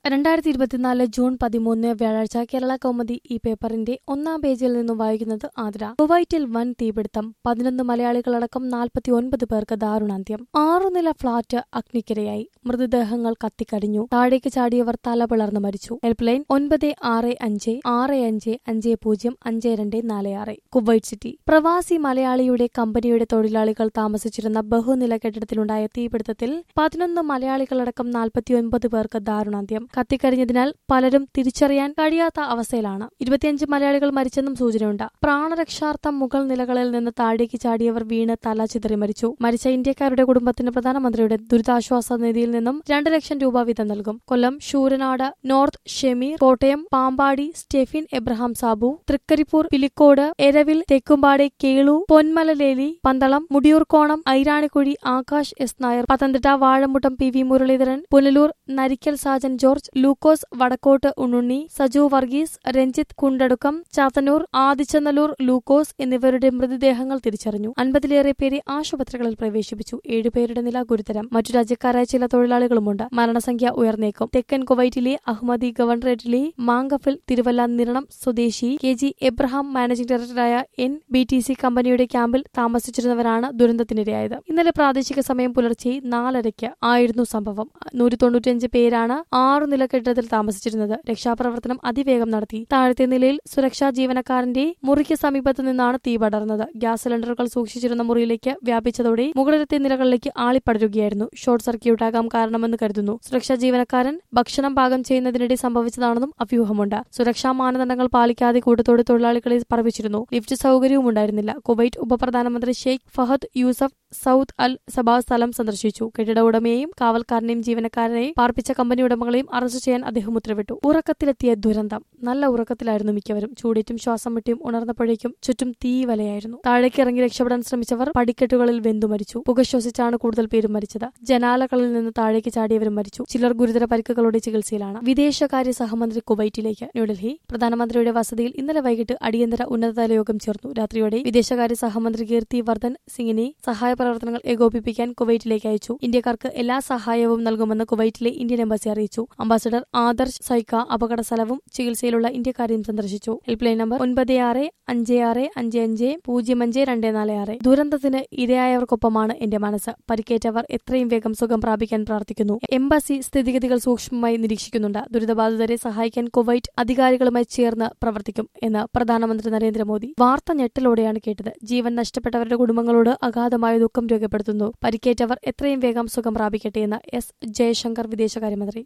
രണ്ടായിരത്തി ഇരുപത്തിനാല് ജൂൺ പതിമൂന്ന് വ്യാഴാഴ്ച കേരള കൗമുദി ഈ പേപ്പറിന്റെ ഒന്നാം പേജിൽ നിന്നും വായിക്കുന്നത് ആതിര കുവൈറ്റിൽ വൻ തീപിടുത്തം പതിനൊന്ന് മലയാളികളടക്കം നാൽപ്പത്തി ഒൻപത് പേർക്ക് ദാരുണാന്ത്യം ആറുനില ഫ്ളാറ്റ് അഗ്നിക്കിരയായി മൃതദേഹങ്ങൾ കത്തിക്കരിഞ്ഞു താഴേക്ക് ചാടിയവർ തല പിളർന്ന് മരിച്ചു ഹെൽപ്പ് ലൈൻ ഒൻപത് ആറ് അഞ്ച് ആറ് അഞ്ച് അഞ്ച് പൂജ്യം അഞ്ച് രണ്ട് നാല് ആറ് കുവൈറ്റ് സിറ്റി പ്രവാസി മലയാളിയുടെ കമ്പനിയുടെ തൊഴിലാളികൾ താമസിച്ചിരുന്ന ബഹുനില കെട്ടിടത്തിലുണ്ടായ തീപിടുത്തത്തിൽ പതിനൊന്ന് മലയാളികളടക്കം നാൽപ്പത്തിയൊൻപത് പേർക്ക് ദാരുണാന്ത്യം കത്തിക്കരിഞ്ഞതിനാൽ പലരും തിരിച്ചറിയാൻ കഴിയാത്ത അവസ്ഥയിലാണ് ഇരുപത്തിയഞ്ച് മലയാളികൾ മരിച്ചെന്നും സൂചനയുണ്ട് പ്രാണരക്ഷാർത്ഥം മുകൾ നിലകളിൽ നിന്ന് താഴേക്ക് ചാടിയവർ വീണ് തല ചിതറി മരിച്ചു മരിച്ച ഇന്ത്യക്കാരുടെ കുടുംബത്തിന് പ്രധാനമന്ത്രിയുടെ ദുരിതാശ്വാസ നിധിയിൽ നിന്നും രണ്ട് ലക്ഷം രൂപ വീതം നൽകും കൊല്ലം ശൂരനാട് നോർത്ത് ഷെമീർ കോട്ടയം പാമ്പാടി സ്റ്റെഫിൻ എബ്രഹാം സാബു തൃക്കരിപ്പൂർ പിലിക്കോട് എരവിൽ തെക്കുംപാടി കേളു പൊന്മലലേലി Pandalam Mudiyoorkonam Airanikuzhi Akash S Nair Pathanamthitta Vazhamuttam P V Muraleedharan Punalur Narikkal Sajan George Lukose Vadakkottu Unnunni Saju Varghese Ranjith കുണ്ടടുക്കം Chathannoor Adichanallur ലൂക്കോസ് എന്നിവരുടെ മൃതദേഹങ്ങൾ തിരിച്ചറിഞ്ഞു അൻപതിലേറെ പേരെ ആശുപത്രികളിൽ പ്രവേശിപ്പിച്ചു ഏഴുപേരുടെ നില ഗുരുതരം മറ്റു രാജ്യക്കാരായ ചില തൊഴിലാളികളുമുണ്ട് മരണസംഖ്യ ഉയർന്നേക്കും തെക്കൻ കുവൈറ്റിലെ അഹമ്മദി ഗവർണറേറ്റിലെ മാങ്കഫിൽ തിരുവല്ല നിരണം സ്വദേശി കെ ജി എബ്രഹാം മാനേജിംഗ് ഡയറക്ടറായ എൻ ബി ടി സി കമ്പനിയുടെ ക്യാമ്പിൽ താമസിച്ചിരുന്നവരാണ് ദുരന്തത്തിനിരയായത് ഇന്നലെ പ്രാദേശിക സമയം പുലർച്ചെ നാലരയ്ക്ക് ആയിരുന്നു സംഭവം നൂറ്റി തൊണ്ണൂറ്റിയഞ്ച് പേരാണ് ആറു നില കെട്ടിടത്തിൽ താമസിച്ചിരുന്നത് രക്ഷാപ്രവർത്തനം അതിവേഗം നടത്തി താഴത്തെ നിലയിൽ സുരക്ഷാ ജീവനക്കാരന്റെ മുറിക്ക് സമീപത്ത് നിന്നാണ് തീ പടർന്നത് ഗ്യാസ് സിലിണ്ടറുകൾ സൂക്ഷിച്ചിരുന്ന മുറിയിലേക്ക് വ്യാപിച്ചതോടെ മുകളിലത്തെ നിലകളിലേക്ക് ആളിപ്പടരുകയായിരുന്നു ഷോർട്ട് സർക്യൂട്ട് ആകാം കാരണമെന്ന് കരുതുന്നു സുരക്ഷാ ജീവനക്കാരൻ ഭക്ഷണം പാകം ചെയ്യുന്നതിനിടെ സംഭവിച്ചതാണെന്നും അഭ്യൂഹമുണ്ട് സുരക്ഷാ മാനദണ്ഡങ്ങൾ പാലിക്കാതെ കൂട്ടത്തോടെ തൊഴിലാളികളെ പറവിച്ചിരുന്നു ലിഫ്റ്റ് സൗകര്യവും ഉണ്ടായിരുന്നില്ല കുവൈറ്റ് ഉപപ്രധാനമന്ത്രി Sheikh Fahad Yousef Saud Al Sabah സ്ഥലം സന്ദർശിച്ചു കെട്ടിട ഉടമയെയും കാവൽക്കാരനെയും ജീവനക്കാരനെയും പാർപ്പിച്ച കമ്പനി ഉടമകളെയും അറസ്റ്റ് ചെയ്യാൻ അദ്ദേഹം ഉത്തരവിട്ടു ഉറക്കത്തിലെത്തിയ ദുരന്തം നല്ല ഉറക്കത്തിലായിരുന്നു മിക്കവരും ചൂടേറ്റും ശ്വാസം മുട്ടിയും ഉണർന്നപ്പോഴേക്കും ചുറ്റും തീ വലയായിരുന്നു താഴേക്ക് ഇറങ്ങി രക്ഷപ്പെടാൻ ശ്രമിച്ചവർ പടിക്കെട്ടുകളിൽ വെന്തു മരിച്ചു പുക ശ്വസിച്ചാണ് കൂടുതൽ പേരും മരിച്ചത് ജനാലകളിൽ നിന്ന് താഴേക്ക് ചാടിയവരും മരിച്ചു ചിലർ ഗുരുതര പരിക്കുകളോടെ ചികിത്സയിലാണ് വിദേശകാര്യ സഹമന്ത്രി കുവൈറ്റിലേക്ക് ന്യൂഡൽഹി പ്രധാനമന്ത്രിയുടെ വസതിയിൽ ഇന്നലെ വൈകിട്ട് അടിയന്തര ഉന്നതതല യോഗം ചേർന്നു രാത്രിയോടെ വിദേശകാര്യ സഹമന്ത്രി കീർത്തി വർദ്ധൻ സിംഗിനെ സഹായ പ്രവർത്തനങ്ങൾ ഏകോപിപ്പിക്കാൻ കുവൈറ്റിലേക്ക് അയച്ചു ഇന്ത്യക്കാർക്ക് എല്ലാ സഹായവും നൽകുമെന്ന് കുവൈറ്റിലെ ഇന്ത്യൻ എംബസി അറിയിച്ചു അംബാസഡർ ആദർശ് സൈക്ക അപകട സ്ഥലവും ചികിത്സയിലുള്ള ഇന്ത്യക്കാരെയും സന്ദർശിച്ചു ഹെൽപ്പ് ലൈൻ നമ്പർ ഒൻപത് ആറ് അഞ്ച് ആറ് അഞ്ച് അഞ്ച് പൂജ്യം അഞ്ച് രണ്ട് നാല് ആറ് ദുരന്തത്തിന് ഇരയായവർക്കൊപ്പമാണ് എന്റെ മനസ്സ് പരിക്കേറ്റവർ എത്രയും വേഗം സുഖം പ്രാപിക്കാൻ പ്രാർത്ഥിക്കുന്നു എംബസി സ്ഥിതിഗതികൾ സൂക്ഷ്മമായി നിരീക്ഷിക്കുന്നുണ്ട് ദുരിതബാധിതരെ സഹായിക്കാൻ കുവൈറ്റ് അധികാരികളുമായി ചേർന്ന് പ്രവർത്തിക്കും എന്ന് പ്രധാനമന്ത്രി നരേന്ദ്രമോദി വാർത്ത ഞെട്ടലോടെയാണ് കേട്ടത് ജീവൻ നഷ്ടപ്പെട്ടവരുടെ കുടുംബങ്ങളോട് അഗാധമായ ദുഃഖം രേഖപ്പെടുത്തുന്നു പരിക്കേറ്റവർ എത്രയും വേഗം സുഖം പ്രാപിക്കട്ടെ എന്ന് എസ് ജയശങ്കർ വിദേശകാര്യമന്ത്രി